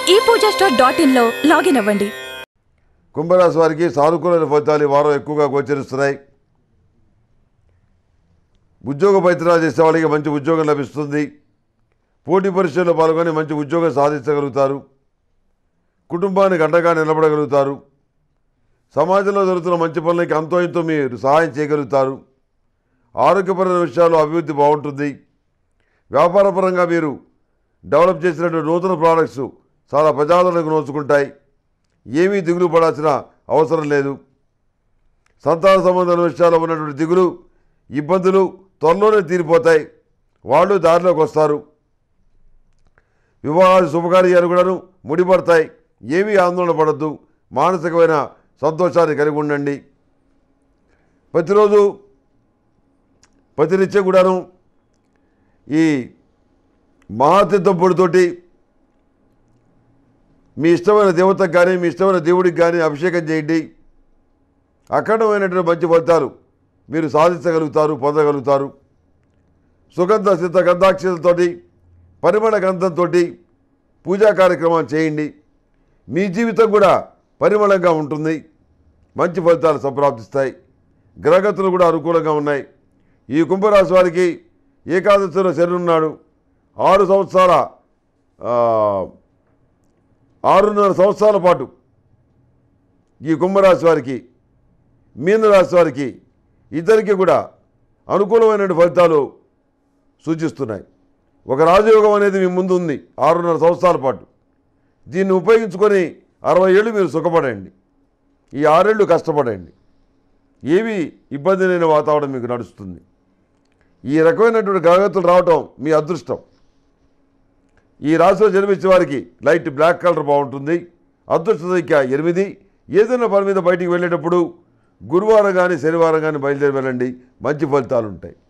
ఈ Pooja store dot ఇన్లో login అవ్వండి కుంభరాశి వారికి సానుకూలమైన ఫలితాలు ఈ వారం ఎక్కువగా గోచరిస్తున్నాయి ఉద్యోగ ప్రయత్నాలు చేసే వాళ్ళకి మంచి ఉద్యోగం లభిస్తుంది పోటీ పరీక్షల్లో పాల్గొని మంచి ఉద్యోగం సాధించగలుగుతారు కుటుంబానికి అండగా నిలబడగలుగుతారు సమాజంలో జరుగుతున్న మంచి పనులకి అంతో ఇంతో మీరు సహాయం చేయగలుగుతారు ఆరోగ్యపరమైన విషయాల్లో అభివృద్ధి బాగుంటుంది వ్యాపారపరంగా మీరు డెవలప్ చేసినటువంటి నూతన ప్రోడక్ట్స్ చాలా ప్రజాదరణకు నోచుకుంటాయి ఏమీ దిగులు పడాల్సిన అవసరం లేదు సంతాన సంబంధాల విషయాల్లో ఉన్నటువంటి దిగులు ఇబ్బందులు త్వరలోనే తీరిపోతాయి వాళ్ళు దారిలోకి వస్తారు వివాహాలు శుభకార్యాలు కూడాను ముడిపడతాయి ఏమీ ఆందోళన పడద్దు మానసికమైన సంతోషాన్ని కలిగి ఉండండి ప్రతిరోజు ప్రతినిత్యం కూడాను ఈ మహాతీర్థపుడితోటి మీ ఇష్టమైన దేవతకు కానీ మీ ఇష్టమైన దేవుడికి కానీ అభిషేకం చేయండి అఖండమైనటువంటి మంచి ఫలితాలు మీరు సాధించగలుగుతారు పొందగలుగుతారు సుగంధ సిద్ధ గంధాక్షతతోటి పరిమళ గంధంతో పూజా కార్యక్రమాలు చేయండి మీ జీవితం కూడా పరిమళంగా ఉంటుంది మంచి ఫలితాలు సంప్రాప్తిస్తాయి గ్రహగతులు కూడా అనుకూలంగా ఉన్నాయి ఈ కుంభరాశి వారికి ఏకాదశిలో శని ఉన్నాడు ఆరు సంవత్సరాల ఆ, ఆరున్నర సంవత్సరాల పాటు ఈ కుంభరాశి వారికి మీనరాశి వారికి ఇద్దరికి కూడా అనుకూలమైన ఫలితాలు సూచిస్తున్నాయి ఒక రాజయోగం అనేది మీ ముందు ఉంది ఆరున్నర సంవత్సరాల పాటు దీన్ని ఉపయోగించుకొని అరవై ఏళ్ళు మీరు సుఖపడండి ఈ ఆరేళ్ళు కష్టపడండి ఏవి ఇబ్బంది లేని వాతావరణం మీకు నడుస్తుంది ఈ రకమైనటువంటి గ్రహగతులు రావటం మీ అదృష్టం ఈ రాశిలో జన్మించే వారికి లైట్ బ్లాక్ కలర్ బాగుంటుంది అదృష్ట సంఖ్య ఎనిమిది ఏదైనా పని మీద బయటికి వెళ్ళేటప్పుడు గురువారం కానీ శనివారం కానీ బయలుదేరి వెళ్ళండి మంచి ఫలితాలు ఉంటాయి